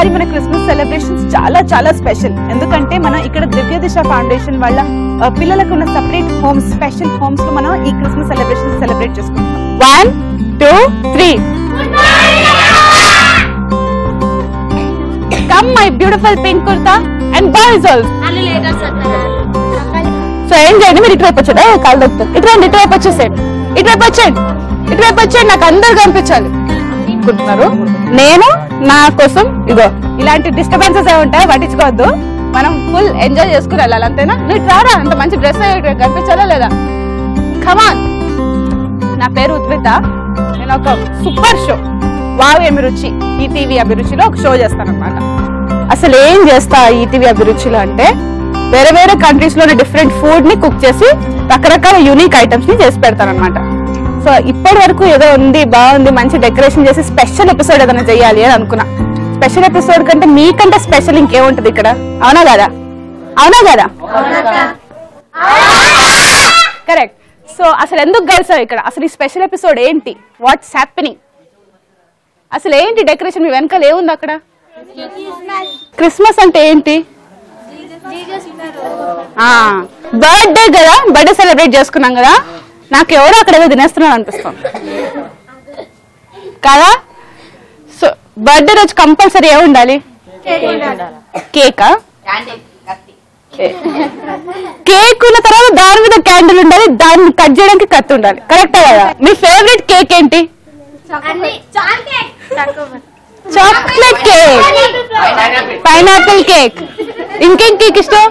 ఈసారి మన Christmas celebrations చాలా చాలా స్పెషల్ ఎందుకంటే మనం ఇక్కడ దివ్య దిశ ఫౌండేషన్ వాళ్ళ ఆ, పిల్లలకు ఉన్న సపరేట్ హోమ్స్ స్పెషల్ హోమ్స్ లో మనం ఈ క్రిస్మస్ సెలబ్రేషన్ సెలబ్రేట్ చేసుకుంటాం one two three come my beautiful pink kurta and boys also so ఏం చేయండి మీరు ఇటువైపు వచ్చాడు కాలు దొక్కుతారు ఇటువైపు ఇటువైపు వచ్చేసేయండి ఇటువైపు వచ్చేయండి ఇటువైపు వచ్చేయండి నాకు అందరు కనిపించాలి అనుకుంటున్నారు నేను నా కోసం ఇగో ఇలాంటి డిస్టర్బెన్సెస్ ఏ ఉంటాయి పట్టించుకోవద్దు మనం ఫుల్ ఎంజాయ్ చేసుకుని వెళ్ళాలి అంతేనా నువ్వు రారా అంత మంచి డ్రెస్ కనిపించాలా లేదా కమాన్ నా పేరు ఉద్విత నేను ఒక super show wow Abhiruchi ETV అభిరుచిలో ఒక షో చేస్తాను అసలు ఏం చేస్తా ఈటీవీ అభిరుచిలో అంటే వేరే వేరే కంట్రీస్ లోని డిఫరెంట్ ఫుడ్ ని కుక్ చేసి రకరకాల యూనిక్ ఐటమ్స్ ని చేసి పెడతాను అనమాట సో ఇప్పటి వరకు ఏదో ఉంది బాగుంది మంచి డెకరేషన్ చేసి స్పెషల్ ఎపిసోడ్ ఏదైనా చేయాలి అని అనుకున్నా స్పెషల్ ఎపిసోడ్ కంటే మీకంటే స్పెషల్ ఇంకేముంటది ఇక్కడ అవునా కదా అవునా కదా కరెక్ట్ సో అసలు ఎందుకు కలిసావు ఇక్కడ అసలు ఈ స్పెషల్ ఎపిసోడ్ ఏంటి వాట్స్ హ్యాపెనింగ్ అసలు ఏంటి డెకరేషన్ మీ వెనకాల ఏముంది అక్కడ క్రిస్మస్ అంటే ఏంటి బర్త్డే కదా బర్త్డే సెలబ్రేట్ చేసుకున్నాం కదా నాకు ఎవరో అక్కడ ఏదో తినేస్తున్నాను అనిపిస్తుంది కదా సో బర్త్డే రోజు కంపల్సరీ ఏ ఉండాలి కేకా కేక్ ఉన్న తర్వాత దాని మీద క్యాండిల్ ఉండాలి దాన్ని కట్ చేయడానికి కత్తి ఉండాలి కరెక్టే కదా మీ ఫేవరెట్ కేక్ ఏంటి చాక్లెట్ కేక్ పైనాపిల్ కేక్ ఇంకేం కేక్ ఇష్టం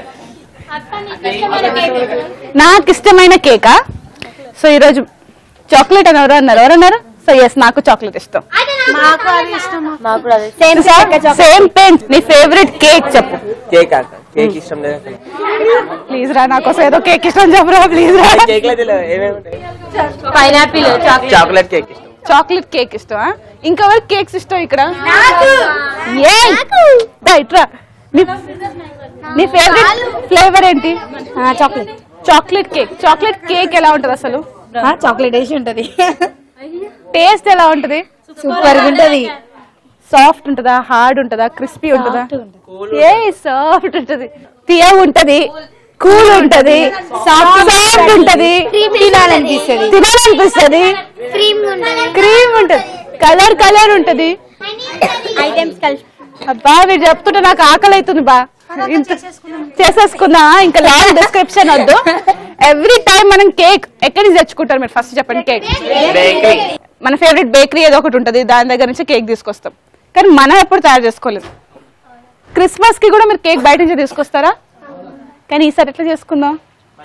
నాకు ఇష్టమైన కేకా సో ఈరోజు చాక్లెట్ అని ఎవరు అన్నారు ఎవరు అన్నారు సో ఎస్ నాకు చాక్లెట్ ఇష్టం మాకు అది ఇష్టం మాకు కూడా అది సేమ్ పెన్ నీ ఫేవరెట్ కేక్ చెప్పు కేక్ అక్క కేక్ ఇష్టం లేదు ప్లీజ్ రా నా కోసం ఏదో కేక్ ఇష్టం చెప్పరా ప్లీజ్ రా కేక్ లో తెలియదు ఏమేమి ఉంటాయి పైనాపిల్ చాక్లెట్ చాక్లెట్ కేక్ ఇష్టం చాక్లెట్ కేక్ ఇష్టమా ఇంకెవరు కేక్స్ ఇష్టం ఇక్కడ ఏ దా ఇట్రా నీ- నీ ఫేవరెట్ ఫ్లేవర్ ఏంటి chocolate chocolate cake chocolate cake ఎలా ఉంటది అసలు చాక్లెట్ వేసి ఉంటది టేస్ట్ ఎలా ఉంటది సూపర్ గా ఉంటది సాఫ్ట్ ఉంటదా హార్డ్ ఉంటదా క్రిస్పీ ఉంటదా ఏ సాఫ్ట్ ఉంటది తీయ ఉంటది కూల్ ఉంటది సాఫ్ట్ ఉంటది తినాలనిపిస్తది తినాలనిపిస్తది క్రీమ్ ఉంటది కలర్ కలర్ ఉంటది ఐటమ్స్ కలిసి అబ్బా మీరు చెప్తుంటే నాకు ఆకలి అవుతుంది బా ఇంత చేసేసుకుందా ఇంకా లాంగ్ డిస్క్రిప్షన్ వద్దు ఎవ్రీ టైం మనం కేక్ ఎక్కడి నుంచి తెచ్చుకుంటారు మీరు ఫస్ట్ చెప్పండి కేక్ బేకరీ మన ఫేవరెట్ బేకరీ ఏదో ఒకటి ఉంటుంది దాని దగ్గర నుంచి కేక్ తీసుకొస్తాం కానీ మనం ఎప్పుడు తయారు చేసుకోలేదు క్రిస్మస్ కి కూడా మీరు కేక్ బయట నుంచి తీసుకొస్తారా కానీ ఈసారి ఎట్లా చేసుకుందాం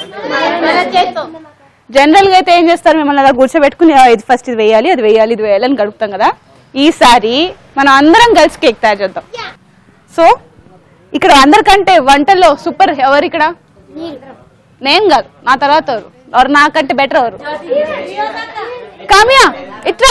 జనరల్ గా అయితే ఏం చేస్తారు మిమ్మల్ని అలా కూర్చోబెట్టుకుని "ఆ, ఇది ఫస్ట్ ఇది వేయాలి అది వేయాలి ఇది వేయాలి అని గడుపుతాం కదా ఈసారి మనం అందరం కలిసి కేక్ తయారు చేద్దాం సో ఇక్కడ అందరికంటే వంటల్లో సూపర్ ఎవరు ఇక్కడ నేను కాదు నా తర్వాత ఎవరు ఎవరు నాకంటే బెటర్ ఎవరు కామ్యా ఇట్రా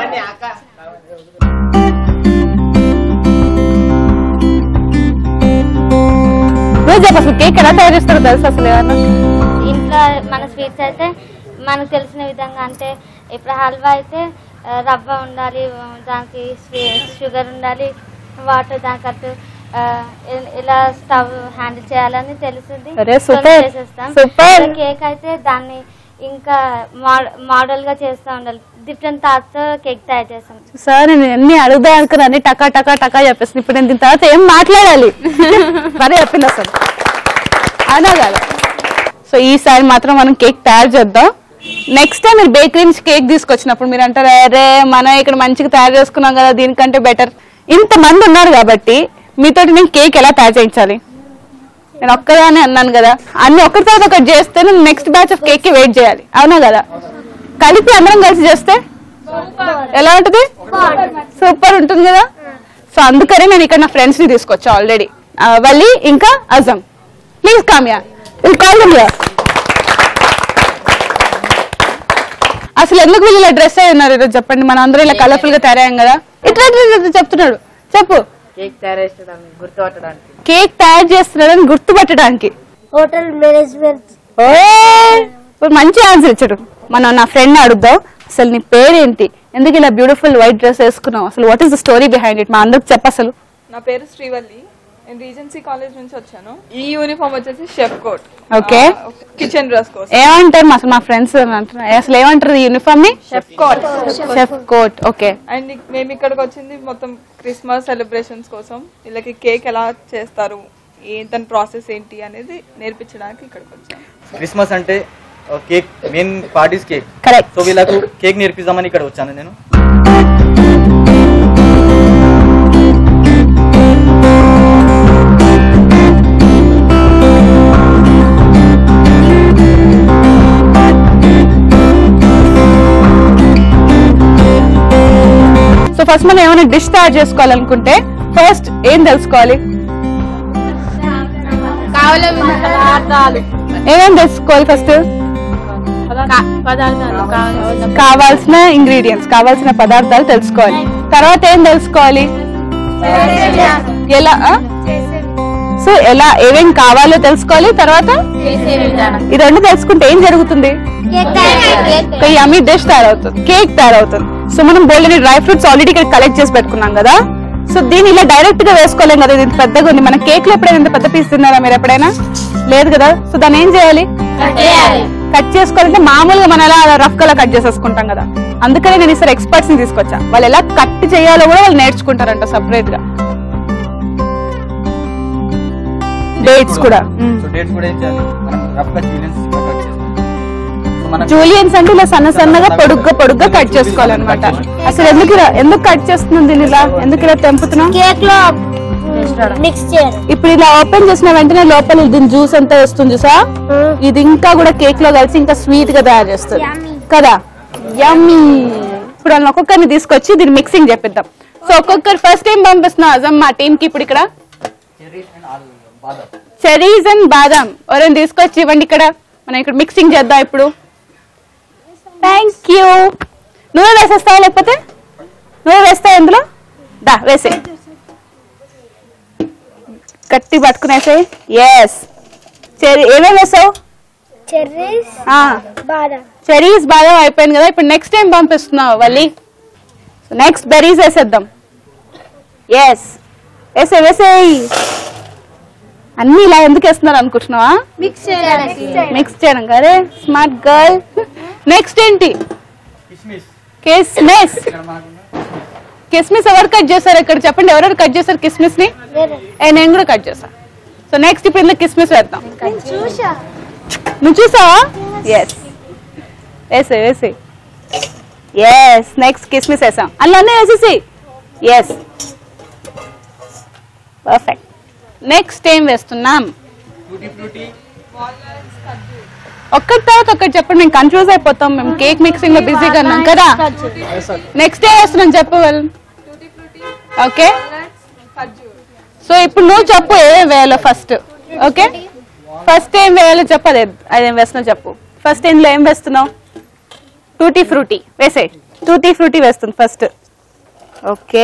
నువ్వు చెప్పు అసలు కేక్ ఎలా తయారు చేస్తారో తెలుసు అసలు ఏమన్నా ఇంట్లో మన స్వీట్స్ అయితే మనకు తెలిసిన విధంగా అంటే ఇప్పుడు హల్వా అయితే ఆ, రవ్వ ఉండాలి ఆ, దానికి స్వీ- షుగర్ ఉండాలి వాటర్ దానికి అటు ఆ, ఇ- ఇలా స్టవ్ హ్యాండిల్ చేయాలని తెలుస్తుంది అరే, సో సూపర్. చేసేస్తాం సూపర్. కేక్ అయితే దాన్ని ఇంకా మోడల్ గా చేస్తూ ఉండాలి డిఫరెంట్ థాట్స్ తో కేక్ తయారు చేస్తాం సార్ నేను అన్ని అడుగుదా అనుకున్నా అన్ని టకా టకా టకా చెప్పేసి ఇప్పుడు నేను దీని తర్వాత ఏం మాట్లాడాలి సరే చెప్పింది అసలు అవునా కదా సో ఈసారి మాత్రం మనం కేక్ తయారు చేద్దాం నెక్స్ట్ టైం మీరు బేకరీ నుంచి కేక్ తీసుకొచ్చినప్పుడు మీరు అంటారు అరే మనం ఇక్కడ మంచిగా తయారు చేసుకున్నాం కదా దీనికంటే బెటర్ ఇంత మంది ఉన్నారు కాబట్టి మీతోటి నేను కేక్ ఎలా తయారు చేయించాలి నేను ఒక్కదానే అన్నాను కదా అన్ని ఒకరి తర్వాత ఒకటి చేస్తే నేను నెక్స్ట్ బ్యాచ్ ఆఫ్ కేక్ కి వెయిట్ చేయాలి అవునా కదా కలిపి అందరం కలిసి చేస్తే ఎలా ఉంటది సూపర్ ఉంటుంది కదా సో అందుకనే నేను ఇక్కడ నా ఫ్రెండ్స్ ని తీసుకొచ్చా ఆల్రెడీ వల్లి ఇంకా Azam please Kamya will call them here అసలు ఎందుకు వీళ్ళు ఇలా డ్రెస్ అయి ఉన్నారు ఈరోజు చెప్పండి మన అందరూ ఇలా కలర్ఫుల్ గా తయారయ్యాం కదా ఇట్లా ఇట్లా ఇట్లా చెప్తున్నాడు చెప్పు కేక్ తయారు చేసేదాన్ని గుర్తుపట్టడానికి కేక్ తయారు చేస్తున్నాడని గుర్తుపట్టడానికి హోటల్ మేనేజ్మెంట్ ఓ ఇప్పుడు మంచి ఆన్సర్ ఇచ్చాడు మనం నా ఫ్రెండ్ అడుగుదాం అసలు నీ పేరేంటి ఎందుకు ఇలా బ్యూటిఫుల్ వైట్ డ్రెస్ వేసుకున్నావు అసలు what is the story behind it మా అందరికి చెప్ప అసలు నా పేరు శ్రీవల్లి నేను రీజెన్సీ కాలేజ్ నుంచి వచ్చాను ఈ యూనిఫామ్ వచ్చేసి chef coat Okay. Kitchen dress కోసం ఏమంటారు అసలు మా ఫ్రెండ్స్ అంటున్నారు అసలు ఏమంటారు ఈ యూనిఫామ్ ని chef coat chef coat okay and మేము ఇక్కడికి వచ్చింది మొత్తం క్రిస్మస్ సెలబ్రేషన్స్ కోసం వీళ్ళకి కేక్ ఎలా చేస్తారు ఏంటని ప్రాసెస్ ఏంటి అనేది నేర్పించడానికి ఇక్కడికి వచ్చాను క్రిస్మస్ అంటే ఆ, cake main parties cake correct so వీళ్ళకు కేక్ నేర్పిద్దామని ఇక్కడ వచ్చాను నేను సో ఫస్ట్ మనం ఏమైనా డిష్ తయారు చేసుకోవాలనుకుంటే ఫస్ట్ ఏం తెలుసుకోవాలి కావాలన్న పదార్థాలు ఏమేం తెలుసుకోవాలి ఫస్ట్ పదార్థాలు కావాల్సిన కావాల్సిన ఇంగ్రీడియంట్స్ కావాల్సిన పదార్థాలు తెలుసుకోవాలి తర్వాత ఏం తెలుసుకోవాలి ఎలా ఆ? సో ఎలా ఏమేం కావాలో తెలుసుకోవాలి తర్వాత చేసే విధానం ఈ రెండు తెలుసుకుంటే ఏం జరుగుతుంది ఒక యమ్మీ డిష్ తయారవుతుంది కేక్ తయారవుతుంది సో మనం బోల్డెని డ్రై ఫ్రూట్స్ ఆల్రెడీ ఇక్కడ కలెక్ట్ చేసి పెట్టుకున్నాం కదా సో దీన్ని ఇలా డైరెక్ట్ గా వేసుకోలేం కదా ఇది ఇంత పెద్దగా ఉంది మన కేక్ లో ఎప్పుడైనా ఇంత పెద్ద పీస్ తిన్నారా మీరు ఎప్పుడైనా లేదు కదా సో దాన్ని ఏం చేయాలి కట్ చేసుకోవాలంటే మామూలుగా మనం ఎలా రఫ్ గా కట్ చేసేసుకుంటాం కదా అందుకనే నేను ఈసారి ఎక్స్పర్ట్స్ ని తీసుకొచ్చా వాళ్ళు ఎలా కట్ చేయాలో కూడా వాళ్ళు నేర్చుకుంటారంట సపరేట్ గా డేట్స్ కూడా సో డేట్స్ కూడా ఏం చేయాలి మనం రఫ్ గా జూలియన్స్ కట్ చేస్తాం సో మనం జూలియన్స్ అంటే ఇలా సన్న సన్నగా పొడుగ్గా పొడుగ్గా కట్ చేసుకోవాలన్నమాట అసలు ఎందుకు ఇలా ఎందుకు కట్ చేస్తున్నాం దీన్ని ఇలా ఎందుకు ఇలా తెంపుతున్నాం కేక్ లో మిక్స్ చేయాలి ఇప్పుడు ఇలా ఓపెన్ చేసిన వెంటనే లోపల దీని జ్యూస్ అంతా వస్తుంది చూసా ఇది ఇంకా కూడా కేక్ లో కలిసి ఇంకా స్వీట్ గా తయారు చేస్తుంది కదా యమ్మీ ఇప్పుడు వాళ్ళని ఒక్కొక్కరిని తీసుకొచ్చి దీన్ని మిక్సింగ్ చెప్పిద్దాం సో ఒక్కొక్కరు ఫస్ట్ టైం పంపిస్తున్నాం అజమ్ మా టీం కి ఇప్పుడు ఇక్కడ చెరీస్ అండ్ బాదాం ఎవరైనా తీసుకొచ్చి ఇవ్వండి ఇక్కడ మనం ఇక్కడ మిక్సింగ్ చేద్దాం ఇప్పుడు థ్యాంక్ యూ నువ్వే వేసేస్తావా లేకపోతే నువ్వే వేస్తావు ఇందులో దా వేసే గట్టి పట్టుకునేసే ఎస్ చెరీ ఏమేమి వేసావు చెర్రీస్ బాదం చెరీస్ బాగా అయిపోయింది కదా ఇప్పుడు నెక్స్ట్ టైం పంపిస్తున్నావు వల్లి నెక్స్ట్ బెర్రీస్ వేసేద్దాం ఎస్ వేసే వేసేయి అన్ని ఇలా ఎందుకు వేస్తున్నారు అనుకుంటున్నావా మిక్స్ చేయడానికి మిక్స్ చేయడం కదా స్మార్ట్ గర్ల్ నెక్స్ట్ ఏంటి కిస్మిస్ కిస్మిస్ ఇక్కడ మనకు కిస్మిస్ ఎవరు కట్ చేశారు ఇక్కడ చెప్పండి ఎవరెవరు కట్ చేశారు కిస్మిస్ ని ఏ నేను కూడా కట్ చేశా సో నెక్స్ట్ ఇప్పుడు ఇందులో కిస్మిస్ వేద్దాం చూసా నువ్వు చూసావా ఎస్ వేసే వేసే ఎస్ నెక్స్ట్ కిస్మిస్ వేసాం అందులోనే వేసేసి ఎస్ పర్ఫెక్ట్ నెక్స్ట్ ఏం వేస్తున్నాం టూటీ ఫ్రూటీ ఒక్కటి తర్వాత ఒక్కటి చెప్పండి మేము కన్ఫ్యూజ్ అయిపోతాం మేము కేక్ మిక్సింగ్ లో బిజీగా ఉన్నాం కదా నెక్స్ట్ ఏం వేస్తున్నాం చెప్పు వాళ్ళు ఓకే సో ఇప్పుడు నువ్వు చెప్పు ఏం వేయాలో ఫస్ట్ ఓకే ఫస్ట్ ఏం వేయాలో చెప్పు అదే అదేం వేస్తున్నావు చెప్పు ఫస్ట్ ఇందులో ఏం వేస్తున్నావు టూటీ ఫ్రూటీ వేసే టూటీ ఫ్రూటీ వేస్తుంది ఫస్ట్ ఓకే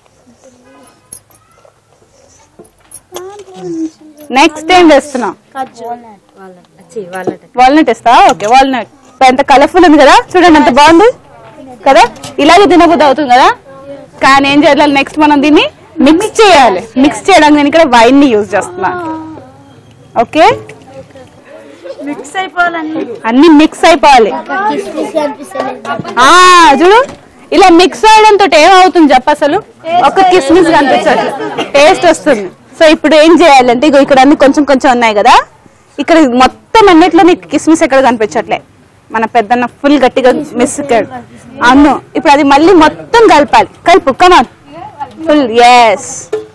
నెక్స్ట్ ఏం వేస్తున్నావు వాల్నట్ ఇస్తావా ఓకే వాల్నట్ ఎంత కలర్ఫుల్ ఉంది కదా చూడండి ఎంత బాగుంది కదా ఇలాగే తినబుద్ధి అవుతుంది కదా కానీ ఏం చేయాలి నెక్స్ట్ మనం దీన్ని మిక్స్ చేయాలి మిక్స్ చేయడానికి నేను ఇక్కడ వైన్ ని యూజ్ చేస్తున్నా ఓకే మిక్స్ అయిపోవాలని అన్ని మిక్స్ అయిపోవాలి ఆ చూడు ఇలా మిక్స్ అవడంతో ఏమవుతుంది చెప్ప అసలు ఒక కిస్మిస్ కనిపించదు టేస్ట్ వస్తుంది సో ఇప్పుడు ఏం చేయాలంటే ఇగో ఇక్కడ అన్ని కొంచెం కొంచెం ఉన్నాయి కదా ఇక్కడ మొత్తం అన్నిట్లో నీకు కిస్మిస్ ఎక్కడ కనిపించట్లే మన పెద్దన్న ఫుల్ గట్టిగా మిస్ అవును ఇప్పుడు అది మళ్ళీ మొత్తం కలపాలి కలుపు కమాన్ ఫుల్ ఎస్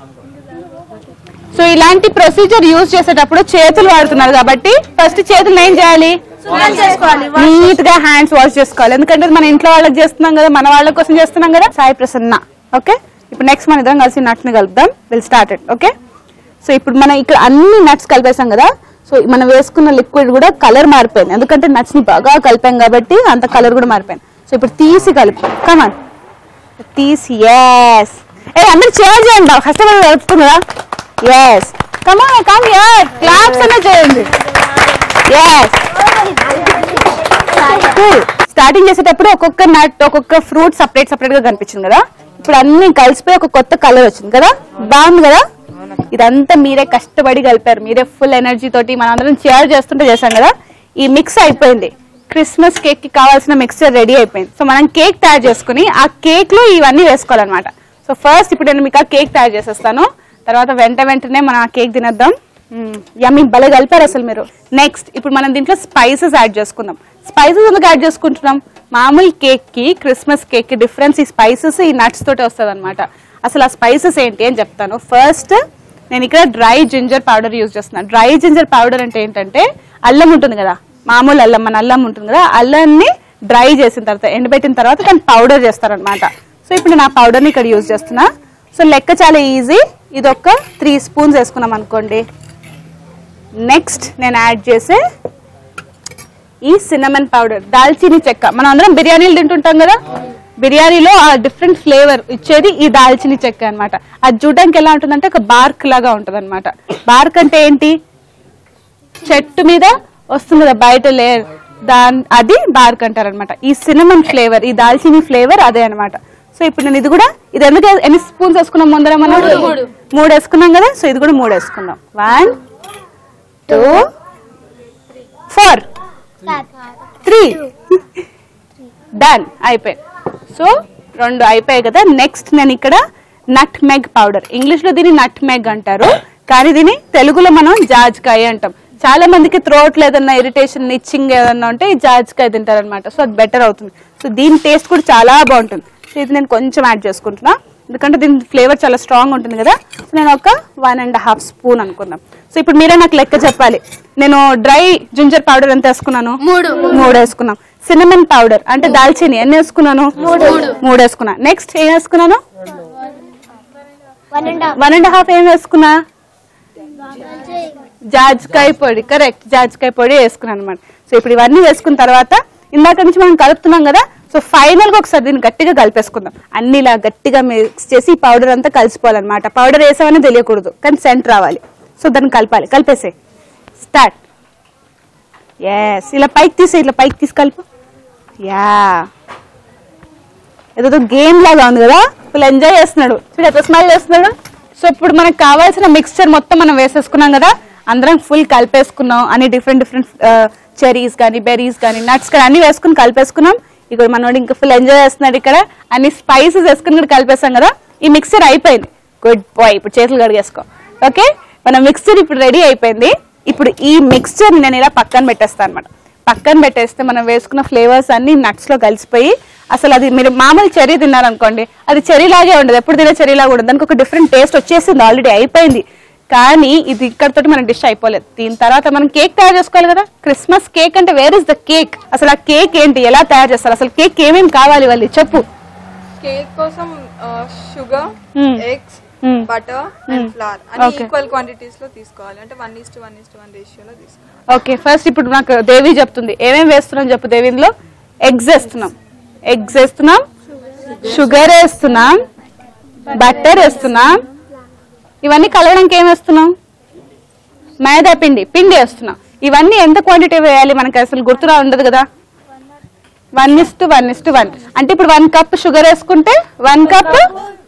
సో ఇలాంటి ప్రొసీజర్ యూజ్ చేసేటప్పుడు చేతులు వాడుతున్నారు కాబట్టి ఫస్ట్ చేతులు ఏం చేయాలి చేసుకోవాలి నీట్ గా హ్యాండ్స్ వాష్ చేసుకోవాలి ఎందుకంటే మన ఇంట్లో వాళ్ళకి చేస్తున్నాం కదా మన వాళ్ళ కోసం చేస్తున్నాం కదా సాయి ప్రసన్న ఓకే ఇప్పుడు నెక్స్ట్ మన ఇద్దరం కలిసి నట్స్ ని కలుపుదాం will start it okay so ఇప్పుడు మనం ఇక్కడ అన్ని నట్స్ కలిపేసాం కదా సో మనం వేసుకున్న లిక్విడ్ కూడా కలర్ మారిపోయింది ఎందుకంటే నట్స్ ని బాగా కలిపాం కాబట్టి అంత కలర్ కూడా మారిపోయింది సో ఇప్పుడు తీసి కలుపు కమాన్ తీసి ఎస్ ఏ అందరు చేయాలి చేయండి కష్టపడి కలుపుకున్నారా ఎస్ కమాన్ కమ్ యర్ క్లాప్స్ అనే చేయండి ఎస్ స్టార్టింగ్ చేసేటప్పుడు ఒక్కొక్క నట్ ఒక్కొక్క ఫ్రూట్ సపరేట్ సపరేట్ గా కనిపించింది కదా ఇప్పుడు అన్ని కలిసిపోయి ఒక కొత్త కలర్ వచ్చింది కదా బాగుంది కదా ఇదంతా మీరే కష్టపడి కలిపారు మీరే ఫుల్ ఎనర్జీ తోటి మనందరం షేర్ చేస్తుంటే చేశాం కదా ఈ మిక్స్ అయిపోయింది క్రిస్మస్ కేక్ కి కావాల్సిన మిక్స్చర్ రెడీ అయిపోయింది సో మనం కేక్ తయారు చేసుకుని ఆ కేక్ లో ఇవన్నీ వేసుకోవాలన్నమాట సో ఫస్ట్ ఇప్పుడు నేను మీకు ఆ కేక్ తయారు చేసేస్తాను తర్వాత వెంట వెంటనే మనం ఆ కేక్ తినేద్దాం యమ్మీ భలే కలిపారు అసలు మీరు నెక్స్ట్ ఇప్పుడు మనం దీంట్లో స్పైసెస్ యాడ్ చేసుకుందాం స్పైసెస్ ఎందుకు యాడ్ చేసుకుంటున్నాం మామూలు కేక్ కి క్రిస్మస్ కేక్ కి డిఫరెన్స్ ఈ స్పైసెస్ ఈ నట్స్ తోటి వస్తుంది అసలు ఆ స్పైసెస్ ఏంటి అని చెప్తాను ఫస్ట్ నేను ఇక్కడ డ్రై జింజర్ పౌడర్ యూజ్ చేస్తున్నాను డ్రై జింజర్ పౌడర్ అంటే ఏంటంటే అల్లం ఉంటుంది కదా మామూలు అల్లం మన అల్లం ఉంటుంది కదా అల్లాన్ని డ్రై చేసిన తర్వాత ఎండబెట్టిన తర్వాత దాన్ని పౌడర్ చేస్తారనమాట సో ఇప్పుడు నేను ఆ పౌడర్ని ఇక్కడ యూజ్ చేస్తున్నా సో లెక్క చాలా ఈజీ ఇది ఒక త్రీ స్పూన్స్ వేసుకున్నాం అనుకోండి నెక్స్ట్ నేను యాడ్ చేసే ఈ సినమన్ పౌడర్ దాల్చీని చెక్క మనం అందరం బిర్యానీలు తింటుంటాం కదా బిర్యానీలో ఆ డిఫరెంట్ ఫ్లేవర్ ఇచ్చేది ఈ దాల్చిని చెక్క అన్నమాట అది చూడడానికి ఎలా ఉంటుందంటే ఒక బార్క్ లాగా ఉంటుంది అనమాట బార్క్ అంటే ఏంటి చెట్టు మీద వస్తుంది కదా బయట లేయర్ దాని అది బార్క్ అంటారు అనమాట ఈ సినమన్ ఫ్లేవర్ ఈ దాల్చిని ఫ్లేవర్ అదే అన్నమాట సో ఇప్పుడు నేను ఇది కూడా ఇది ఎందుకు ఎన్ని స్పూన్స్ వేసుకున్నాం ముందర మనం మూడు వేసుకున్నాం కదా సో ఇది కూడా మూడు వేసుకుందాం one two four three done అయిపోయి సో రెండు అయిపోయాయి కదా నెక్స్ట్ నేను ఇక్కడ నట్ మెగ్ పౌడర్ ఇంగ్లీష్ లో దీన్ని నట్ మెగ్ అంటారు కానీ దీన్ని తెలుగులో మనం జాజ్కాయ అంటాం చాలా మందికి త్రోట్ ఏదన్నా ఇరిటేషన్ ఇచ్చింగ్ ఏదన్నా ఉంటే ఈ జాజ్కాయ తింటారనమాట సో అది బెటర్ అవుతుంది సో దీని టేస్ట్ కూడా చాలా బాగుంటుంది సో ఇది నేను కొంచెం యాడ్ చేసుకుంటున్నా ఎందుకంటే దీని ఫ్లేవర్ చాలా స్ట్రాంగ్ ఉంటుంది కదా సో నేను ఒక వన్ అండ్ హాఫ్ స్పూన్ అనుకుందాం సో ఇప్పుడు మీరే నాకు లెక్క చెప్పాలి నేను డ్రై జింజర్ పౌడర్ ఎంత వేసుకున్నాను మూడు మూడు వేసుకున్నాం సినమన్ పౌడర్ అంటే దాల్చిని ఎన్ని వేసుకున్నాను మూడు వేసుకున్నా నెక్స్ట్ ఏం వేసుకున్నాను వన్ అండ్ హాఫ్ ఏం వేసుకున్నా జాజికాయ పొడి కరెక్ట్ జాజికాయ పొడి వేసుకున్నాను అనమాట సో ఇప్పుడు ఇవన్నీ వేసుకున్న తర్వాత ఇందాక నుంచి మనం కలుపుతున్నాం కదా సో ఫైనల్ గా ఒకసారి దీన్ని గట్టిగా కలిపేసుకుందాం అన్ని ఇలా గట్టిగా మిక్స్ చేసి పౌడర్ అంతా కలిసిపోవాలన్నమాట పౌడర్ వేసామని తెలియకూడదు కానీ సెంట్ రావాలి సో దాన్ని కలపాలి కలిపేసే స్టార్ట్ ఎస్ ఇలా పైకి తీసే ఇట్లా పైకి తీసి కలుపు యా ఏదో గేమ్ లాగా ఉంది కదా ఫుల్ ఎంజాయ్ చేస్తున్నాడు చూడు ఎట్లా స్మైల్ చేస్తున్నాడు సో ఇప్పుడు మనకు కావాల్సిన మిక్స్చర్ మొత్తం మనం వేసేసుకున్నాం కదా అందరం ఫుల్ కలిపేసుకున్నాం అన్ని డిఫరెంట్ డిఫరెంట్ చెరీస్ కానీ బెర్రీస్ కానీ నట్స్ కానీ అన్ని వేసుకుని కలిపేసుకున్నాం ఇక్కడ మనోడు ఇంకా ఫుల్ ఎంజాయ్ చేస్తున్నాడు ఇక్కడ అన్ని స్పైసెస్ వేసుకుని కూడా కలిపేసాం కదా ఈ మిక్సర్ అయిపోయింది గుడ్ బాయ్ ఇప్పుడు చేతులు కడిగేసుకో ఓకే మన మిక్స్చర్ ఇప్పుడు రెడీ అయిపోయింది ఇప్పుడు ఈ మిక్స్చర్ నేను ఇలా పక్కన పెట్టేస్తాను అనమాట పక్కన పెట్టేస్తే మనం వేసుకున్న ఫ్లేవర్స్ అన్ని నట్స్ లో కలిసిపోయి అసలు అది మీరు మామూలు చెరీ తిన్నారనుకోండి అది చెరీ లాగే ఉండదు ఎప్పుడు తినే చెరీ లాగా ఉండదు దానికి ఒక డిఫరెంట్ టేస్ట్ వచ్చేసింది ఆల్రెడీ అయిపోయింది కానీ ఇది ఇక్కడతోటి మన డిష్ అయిపోలేదు దీని తర్వాత మనం కేక్ తయారు చేసుకోవాలి కదా క్రిస్మస్ కేక్ అంటే వేర్ ఇస్ ద కేక్ అసలు ఆ కేక్ ఏంటి ఎలా తయారు చేస్తారు అసలు కేక్ ఏమేమి కావాలి వాళ్ళు చెప్పు కేక్ కోసం sugar Hmm. Eggs Hmm. Butter and flour అన్ని Okay. ఈక్వల్ క్వాంటిటీస్ లో తీసుకోవాలి అంటే one is to one is to one రేషియోలో తీసుకోవాలి ఓకే ఫస్ట్ ఇప్పుడు నాకు దేవి చెప్తుంది ఏమేమి వేస్తున్నాం చెప్పు దేవి ఇందులో ఎగ్స్ వేస్తున్నాం ఎగ్స్ వేస్తున్నాం షుగర్ వేస్తున్నాం బటర్ వేస్తున్నాం ఇవన్నీ కలవడానికి ఏం వేస్తున్నాం మైదా పిండి పిండి వేస్తున్నాం ఇవన్నీ ఎంత క్వాంటిటీ వేయాలి మనకి అసలు గుర్తురా ఉండదు కదా one is to one is to one అంటే ఇప్పుడు వన్ కప్ షుగర్ వేసుకుంటే వన్ కప్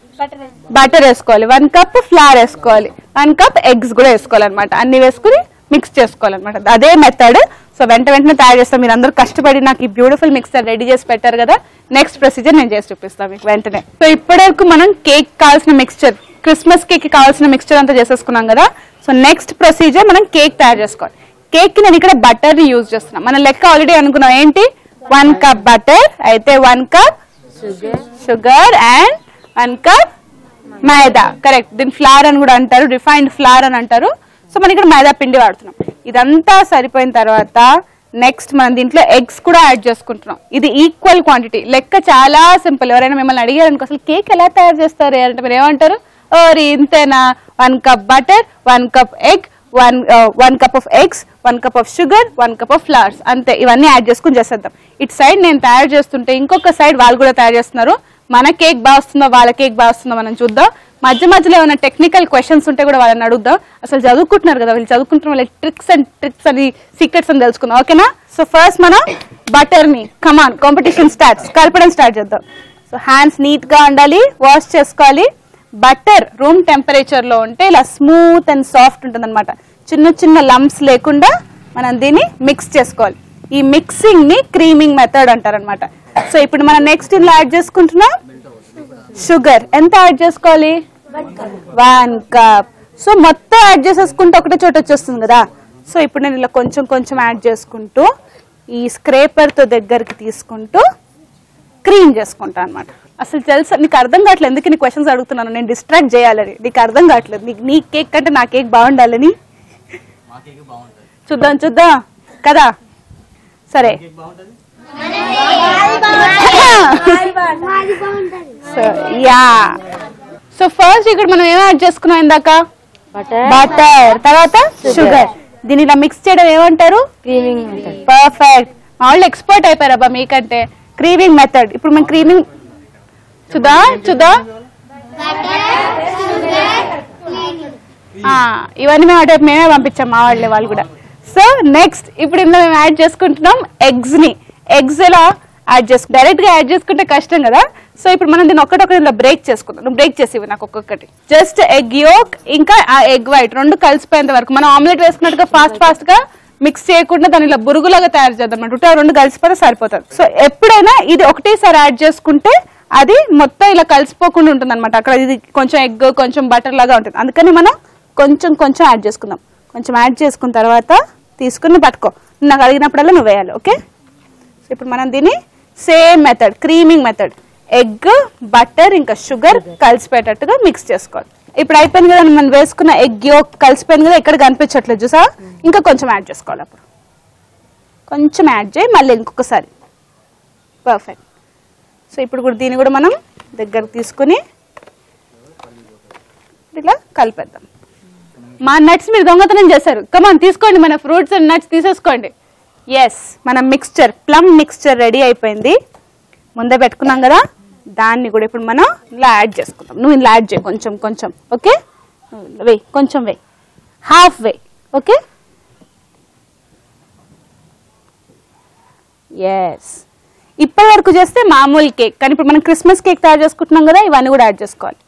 బటర్ వేసుకోవాలి వన్ కప్ ఫ్లవర్ వేసుకోవాలి వన్ కప్ ఎగ్స్ కూడా వేసుకోవాలన్నమాట అన్ని వేసుకుని మిక్స్ చేసుకోవాలన్నమాట అదే మెథడ్ సో వెంట వెంటనే తయారు చేస్తాం మీరు అందరూ కష్టపడి నాకు ఈ బ్యూటిఫుల్ మిక్సర్ రెడీ చేసి పెట్టారు కదా నెక్స్ట్ ప్రొసీజర్ నేను చేసి చూపిస్తాను మీకు వెంటనే సో ఇప్పటివరకు మనం కేక్ కావాల్సిన మిక్స్చర్ క్రిస్మస్ కేక్ కావాల్సిన మిక్స్చర్ అంతా చేసేసుకున్నాం కదా సో నెక్స్ట్ ప్రొసీజర్ మనం కేక్ తయారు చేసుకోవాలి కేక్ కి నేను ఇక్కడ బటర్ ని యూజ్ చేస్తున్నాం మన లెక్క ఆల్రెడీ అనుకున్నాం ఏంటి వన్ కప్ బటర్ అయితే one cup sugar and one cup మైదా కరెక్ట్ దీని ఫ్లార్ అని కూడా అంటారు రిఫైన్డ్ ఫ్లార్ అని అంటారు సో మనం ఇక్కడ మైదా పిండి వాడుతున్నాం ఇదంతా సరిపోయిన తర్వాత నెక్స్ట్ మనం దీంట్లో ఎగ్స్ కూడా యాడ్ చేసుకుంటున్నాం ఇది ఈక్వల్ క్వాంటిటీ లెక్క చాలా సింపుల్ ఎవరైనా మిమ్మల్ని అడిగారు అనుకో అసలు కేక్ ఎలా తయారు చేస్తారు అంటే మీరు ఏమంటారు ఓరి ఇంతేనా one cup butter one cup egg one one cup of eggs one cup of sugar one cup of flours అంతే ఇవన్నీ యాడ్ చేసుకుని చేసేద్దాం ఇటు సైడ్ నేను తయారు చేస్తుంటే ఇంకొక సైడ్ వాళ్ళు కూడా తయారు చేస్తున్నారు మన కేక్ బాగా వస్తుందో వాళ్ళ కేక్ బాగా వస్తుందో మనం చూద్దాం మధ్య మధ్యలో ఏమైనా టెక్నికల్ క్వశ్చన్స్ ఉంటే కూడా వాళ్ళని అడుగుదాం అసలు చదువుకుంటున్నారు కదా వీళ్ళు చదువుకుంటున్న వాళ్ళకి ట్రిక్స్ అండ్ ట్రిక్స్ అని సీక్రెట్స్ అని తెలుసుకుందాం ఓకేనా సో ఫస్ట్ మనం బటర్ ని కమాన్ కాంపిటీషన్ స్టార్ట్స్ కలపడం స్టార్ట్ చేద్దాం సో హ్యాండ్స్ నీట్ గా ఉండాలి వాష్ చేసుకోవాలి బటర్ రూమ్ టెంపరేచర్ లో ఉంటే ఇలా స్మూత్ అండ్ సాఫ్ట్ ఉంటుంది చిన్న చిన్న లంప్స్ లేకుండా మనం దీన్ని మిక్స్ చేసుకోవాలి ఈ మిక్సింగ్ ని క్రీమింగ్ మెథడ్ అంటారనమాట సో ఇప్పుడు మనం నెక్స్ట్ ఇందులో యాడ్ చేసుకుంటున్నాం షుగర్ ఎంత యాడ్ చేసుకోవాలి వన్ కప్ సో మొత్తం యాడ్ చేసేసుకుంటే ఒకటే చోట వచ్చేస్తుంది కదా సో ఇప్పుడు నేను ఇలా కొంచెం కొంచెం యాడ్ చేసుకుంటూ ఈ స్క్రేపర్ తో దగ్గరికి తీసుకుంటూ క్రీమ్ చేసుకుంటా అనమాట అసలు తెలుసా నీకు అర్థం కావట్లేదు ఎందుకు నీ క్వశ్చన్స్ అడుగుతున్నాను నేను డిస్ట్రాక్ట్ చేయాలని నీకు అర్థం కావట్లేదు నీకు నీ కేక్ కంటే నా కేక్ బాగుండాలని చూద్దాం చూద్దాం కదా సరే సో యా సో ఫస్ట్ ఇక్కడ మనం ఏం యాడ్ చేసుకున్నాం ఇందాక బటర్ తర్వాత షుగర్ దీన్ని ఇలా మిక్స్ చేయడం ఏమంటారు క్రీమింగ్ పర్ఫెక్ట్ మా వాళ్ళు ఎక్స్పర్ట్ అయిపోయారు అబ్బా మీకంటే క్రీమింగ్ మెథడ్ ఇప్పుడు మనం క్రీమింగ్ చూదా చూదా ఆ, ఇవన్నీ మేము అటు మేమే పంపించాం మా వాళ్ళే వాళ్ళు కూడా సో నెక్స్ట్ ఇప్పుడు ఇందులో మేము యాడ్ చేసుకుంటున్నాం ఎగ్స్ ని ఎగ్స్ ఎలా యాడ్ చేసుకు డైరెక్ట్ గా యాడ్ చేసుకుంటే కష్టం కదా సో ఇప్పుడు మనం దీన్ని ఒక్కటొక్కటి ఇలా బ్రేక్ చేసుకుందాం నువ్వు బ్రేక్ చేసి నాకు ఒక్కొక్కటి జస్ట్ ఎగ్ యోక్ ఇంకా ఆ ఎగ్ వైట్ రెండు కలిసిపోయేంత వరకు మనం ఆమ్లెట్ వేసుకున్నట్టుగా ఫాస్ట్ ఫాస్ట్ గా మిక్స్ చేయకుండా దాని ఇలా బురుగులాగా తయారు చేద్దాం అనమాట ఉట్టి ఆ రెండు కలిసిపోతే సరిపోతుంది సో ఎప్పుడైనా ఇది ఒకటేసారి యాడ్ చేసుకుంటే అది మొత్తం ఇలా కలిసిపోకుండా ఉంటుంది అనమాట అక్కడ ఇది కొంచెం ఎగ్ కొంచెం బటర్ లాగా ఉంటుంది అందుకని మనం కొంచెం కొంచెం యాడ్ చేసుకుందాం కొంచెం యాడ్ చేసుకున్న తర్వాత తీసుకుని పట్టుకో నాకు అడిగినప్పుడల్లా నువ్వు వేయాలి ఓకే ఇప్పుడు మనం దీన్ని same method creaming method egg butter ఇంకా షుగర్ కలిసిపోయేటట్టుగా మిక్స్ చేసుకోవాలి ఇప్పుడు అయిపోయింది కదా మనం వేసుకున్న ఎగ్ యోక్ కలిసిపోయింది కదా ఎక్కడ కనిపించట్లేదు చూసా ఇంకా కొంచెం యాడ్ చేసుకోవాలి అప్పుడు కొంచెం యాడ్ చేయి మళ్ళీ ఇంకొకసారి పర్ఫెక్ట్ సో ఇప్పుడు కూడా దీన్ని కూడా మనం దగ్గరకు తీసుకుని ఇలా కలిపేద్దాం మా నట్స్ మీరు దొంగతనం చేశారు కమాన్ తీసుకోండి మన ఫ్రూట్స్ అండ్ నట్స్ తీసేసుకోండి ఎస్ మన మిక్స్చర్ ప్లమ్ మిక్స్చర్ రెడీ అయిపోయింది ముందే పెట్టుకున్నాం కదా దాన్ని కూడా ఇప్పుడు మనం ఇలా యాడ్ చేసుకుందాం నువ్వు ఇలా యాడ్ చేయి కొంచెం కొంచెం ఓకే వెయ్యి కొంచెం వెయ్యి హాఫ్ వే ఓకే ఎస్ ఇప్పటి వరకు చేస్తే మామూలు కేక్ కానీ ఇప్పుడు మనం క్రిస్మస్ కేక్ తయారు చేసుకుంటున్నాం కదా ఇవన్నీ కూడా యాడ్ చేసుకోవాలి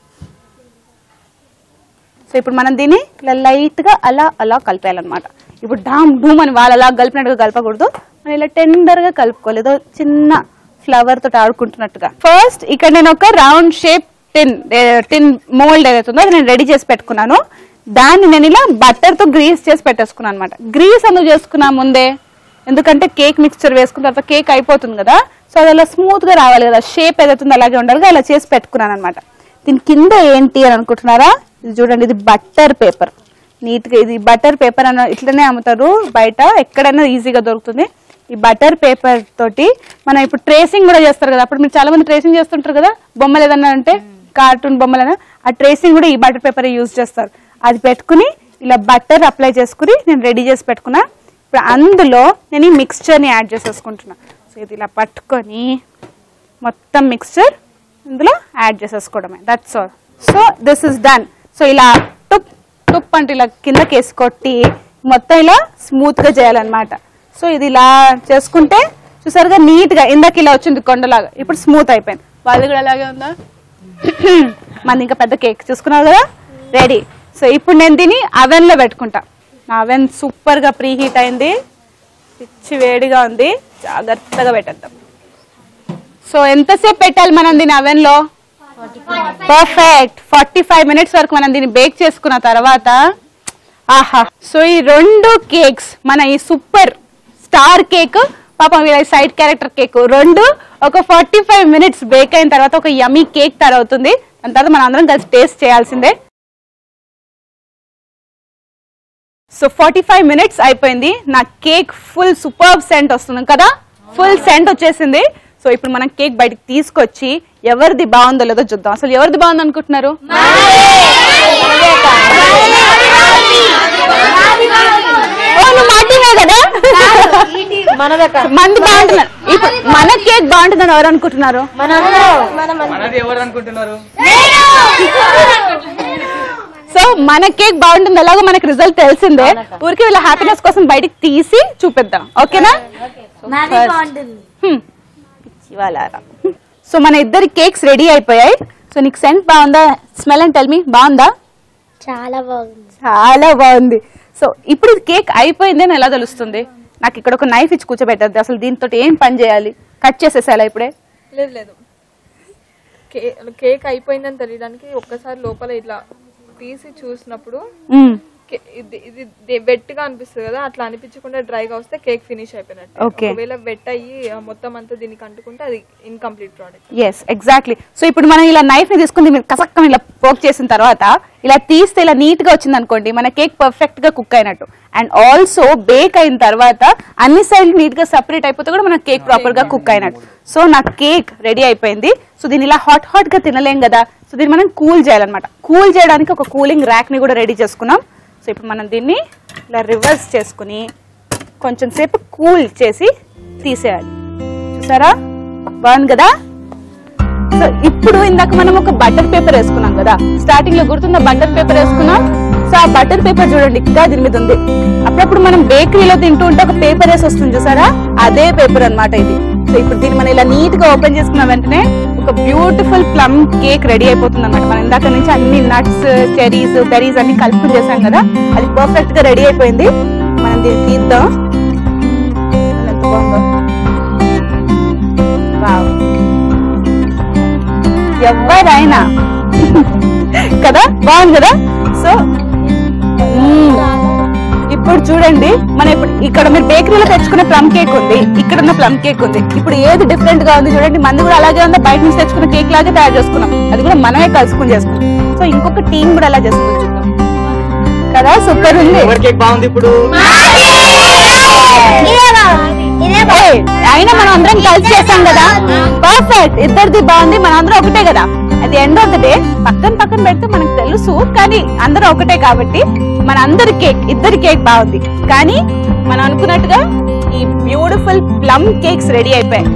సో ఇప్పుడు మనం దీన్ని ఇలా లైట్ గా అలా అలా కలిపేయాలన్నమాట ఇప్పుడు డామ్ డూమ్ అని వాళ్ళు అలా కలిపినట్టుగా కలపకూడదు మనం ఇలా టెండర్ గా కలుపుకోవాలి ఏదో చిన్న ఫ్లవర్ తోటి ఆడుకుంటున్నట్టుగా ఫస్ట్ ఇక్కడ నేను ఒక round shape tin tin mould ఏదైతే ఉందో అది నేను రెడీ చేసి పెట్టుకున్నాను దాన్ని నేను ఇలా బటర్ తో గ్రీస్ చేసి పెట్టేసుకున్నాను అనమాట గ్రీస్ ఎందుకు చేసుకున్నా ముందే ఎందుకంటే కేక్ మిక్స్చర్ వేసుకున్న తర్వాత కేక్ అయిపోతుంది కదా సో అది అలా స్మూత్ గా రావాలి కదా షేప్ ఏదైతే ఉందో అలాగే ఉండాలి అలా చేసి పెట్టుకున్నాను అనమాట దీని కింద ఏంటి అని అనుకుంటున్నారా ఇది చూడండి ఇది బట్టర్ పేపర్ నీట్ గా ఇది బటర్ పేపర్ అన్న ఇట్లనే అమ్ముతారు బయట ఎక్కడైనా ఈజీగా దొరుకుతుంది ఈ బటర్ పేపర్ తోటి మనం ఇప్పుడు ట్రేసింగ్ కూడా చేస్తారు కదా అప్పుడు మీరు చాలా మంది ట్రేసింగ్ చేస్తుంటారు కదా బొమ్మలు ఏదన్నా అంటే కార్టూన్ బొమ్మలైనా ఆ ట్రేసింగ్ కూడా ఈ బటర్ పేపర్ యూజ్ చేస్తారు అది పెట్టుకుని ఇలా బటర్ అప్లై చేసుకుని నేను రెడీ చేసి పెట్టుకున్నా ఇప్పుడు అందులో నేను ఈ మిక్స్చర్ని యాడ్ చేసేసుకుంటున్నా సో ఇది ఇలా పట్టుకొని మొత్తం మిక్స్చర్ ఇందులో యాడ్ చేసేసుకోవడమే that's all so this is done so ఇలా టుప్ టుప్ అంటే ఇలా కిందకి వేసి కొట్టి మొత్తం ఇలా స్మూత్ గా చేయాలన్నమాట సో ఇది ఇలా చేసుకుంటే చూసారుగా నీట్ గా ఇందాక ఇలా వచ్చింది కొండలాగా ఇప్పుడు స్మూత్ అయిపోయింది వాళ్ళు కూడా అలాగే ఉందా మనది ఇంకా పెద్ద కేక్ చూసుకున్నారు కదా రెడీ సో ఇప్పుడు నేను దీన్ని అవెన్ లో పెట్టుకుంటా నా అవెన్ సూపర్ గా ప్రీ హీట్ అయింది పిచ్చి వేడిగా ఉంది జాగ్రత్తగా పెట్టేద్దాం సో ఎంతసేపు పెట్టాలి మనం దీని అవెన్ లో పర్ఫెక్ట్ ఫార్టీ ఫైవ్ మినిట్స్ వరకు మనం దీన్ని బేక్ చేసుకున్న తర్వాత ఆహా సో ఈ రెండు కేక్స్ మన ఈ సూపర్ స్టార్ కేక్ పాపం వీళ్ళ సైడ్ క్యారెక్టర్ కేక్ రెండు ఒక ఫార్టీ ఫైవ్ మినిట్స్ బేక్ అయిన తర్వాత ఒక యమీ కేక్ తయారవుతుంది దాని తర్వాత మనం అందరం కలిసి టేస్ట్ చేయాల్సిందే సో ఫార్టీ ఫైవ్ మినిట్స్ అయిపోయింది నా కేక్ ఫుల్ సూపర్ సెంట్ వస్తుంది కదా ఫుల్ సెంట్ వచ్చేసింది సో ఇప్పుడు మనం కేక్ బయటికి తీసుకొచ్చి ఎవరిది బాగుందో లేదో చూద్దాం అసలు ఎవరిది బాగుంది అనుకుంటున్నారు ఓ, నువ్వు మార్టినే కదా మంది బాగుంటున్నారు ఇప్పుడు మన కేక్ బాగుంటుందని ఎవరు అనుకుంటున్నారు మనది ఎవరు అనుకుంటున్నారు సో మన కేక్ బాగుంటుంది ఎలాగో మనకి రిజల్ట్ తెలిసిందే ఊరికి వీళ్ళ హ్యాపీనెస్ కోసం బయటికి తీసి చూపిద్దాం ఓకేనా నాది బాగుంటుంది హ్మ్. పిచ్చివాలారా. సో మన ఇద్దరి కేక్స్ రెడీ అయిపోయాయి సో నీకు సెంట్ బాగుందా స్మెల్ అండ్ టెల్ మీ బాగుందా చాలా బాగుంది చాలా బాగుంది సో ఇప్పుడు ఇది కేక్ అయిపోయింది అని ఎలా తెలుస్తుంది నాకు ఇక్కడ ఒక నైఫ్ ఇచ్చి కూర్చోబెట్టద్దు అసలు దీంతో ఏం పని చేయాలి కట్ చేసేసేయాలా ఇప్పుడే లేదు లేదు కే కేక్ అయిపోయిందని తెలియడానికి ఒక్కసారి లోపల ఇట్లా తీసి చూసినప్పుడు మ్మ్. కే- ఇది ఇది దే- వెట్గా అనిపిస్తుంది కదా అట్లా అనిపించకుండా డ్రైగా వస్తే కేక్ ఫినిష్ అయిపోయినట్టు Okay. ఒకవేళ వెట్ అయ్యి ఆ మొత్తం అంతా దీనికి అంటుకుంటే అది incomplete product yes exactly so ఇప్పుడు మనం ఇలా నైఫ్ ని తీసుకుని మీరు కసక్కం ఇలా పోక్ చేసిన తర్వాత ఇలా తీస్తే ఇలా నీట్ గా వచ్చింది అనుకోండి మన కేక్ పర్ఫెక్ట్ గా కుక్ అయినట్టు అండ్ ఆల్సో బేక్ అయిన తర్వాత అన్ని సైడ్లు నీట్ గా సపరేట్ అయిపోతే కూడా మన కేక్ ప్రాపర్ గా కుక్ అయినట్టు సో నా కేక్ రెడీ అయిపోయింది సో దీన్ని ఇలా హాట్ హాట్ గా తినలేం కదా సో దీన్ని మనం కూల్ చేయాలన్నమాట కూల్ చేయడానికి ఒక కూలింగ్ ర్యాక్ ని కూడా రెడీ చేసుకున్నాం సో ఇప్పుడు మనం దీన్ని ఇలా రివర్స్ చేసుకుని కొంచెం సేపు కూల్ చేసి తీసేయాలి చూసారా బాగుంది కదా సో ఇప్పుడు ఇందాక మనం ఒక బటర్ పేపర్ వేసుకున్నాం కదా స్టార్టింగ్ లో గుర్తుందా బటర్ పేపర్ వేసుకున్నాం సో ఆ బటర్ పేపర్ చూడండి ఇంకా దీని మీద ఉంది అప్పుడప్పుడు మనం బేకరీలో తింటూ ఉంటే ఒక పేపర్ వేసి వస్తుంది చూసారా అదే పేపర్ అన్నమాట ఇది సో ఇప్పుడు దీన్ని మనం ఇలా నీట్ గా ఓపెన్ చేసుకున్న వెంటనే ఒక బ్యూటిఫుల్ ప్లమ్ కేక్ రెడీ అయిపోతుంది అనమాట మనం ఇందాక నుంచి అన్ని నట్స్ చెరీస్ బెరీస్ అన్ని కలుపుకుని చేసాం కదా అది పర్ఫెక్ట్ గా రెడీ అయిపోయింది మనం దీన్ని తీద్దాం ఎంత బాగుందో వావ్ ఎవరైనా కదా బాగుంది కదా సో మ్మ్. ఇప్పుడు చూడండి మన ఇప్పుడు ఇక్కడ మీరు బేకరీలో తెచ్చుకున్న ప్లమ్ కేక్ ఉంది ఇక్కడ ఉన్న ప్లమ్ కేక్ ఉంది ఇప్పుడు ఏది డిఫరెంట్ గా ఉంది చూడండి మంది కూడా అలాగే ఉంది బయట నుంచి తెచ్చుకున్న కేక్ లాగే తయారు చేసుకున్నాం అది కూడా మనమే కలుసుకుని చేసుకున్నాం సో ఇంకొక టీం కూడా అలా చేసుకుని చూద్దాం కదా సూపర్ ఉంది ఎవరి కేక్ బాగుంది ఇప్పుడు ఏయ్, అయినా మనం అందరం కలిసి చేస్తాం కదా పర్ఫెక్ట్ ఇద్దరిది బాగుంది మన అందరం ఒకటే కదా అది ఎండ్ ఆఫ్ ద డే పక్కన పక్కన పెడితే మనకు తెలుసు కానీ అందరం ఒకటే కాబట్టి మన అందరి కేక్ ఇద్దరి కేక్ బాగుంది కానీ మనం అనుకున్నట్టుగా ఈ బ్యూటిఫుల్ ప్లమ్ కేక్స్ రెడీ అయిపోయాయి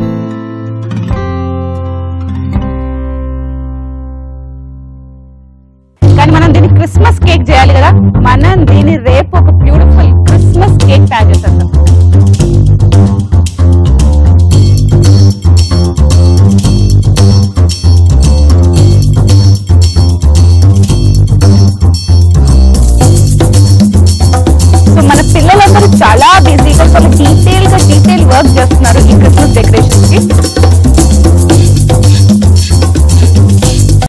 కానీ మనం దీన్ని క్రిస్మస్ కేక్ చేయాలి కదా మనం దీన్ని రేపు ఒక బ్యూటిఫుల్ క్రిస్మస్ కేక్ తయారు చేసేద్దాం సో మన పిల్లలందరూ చాలా బిజీగా చాలా డీటెయిల్ గా డీటెయిల్ వర్క్ చేస్తున్నారు ఈ క్రిస్మస్ డెకరేషన్ కి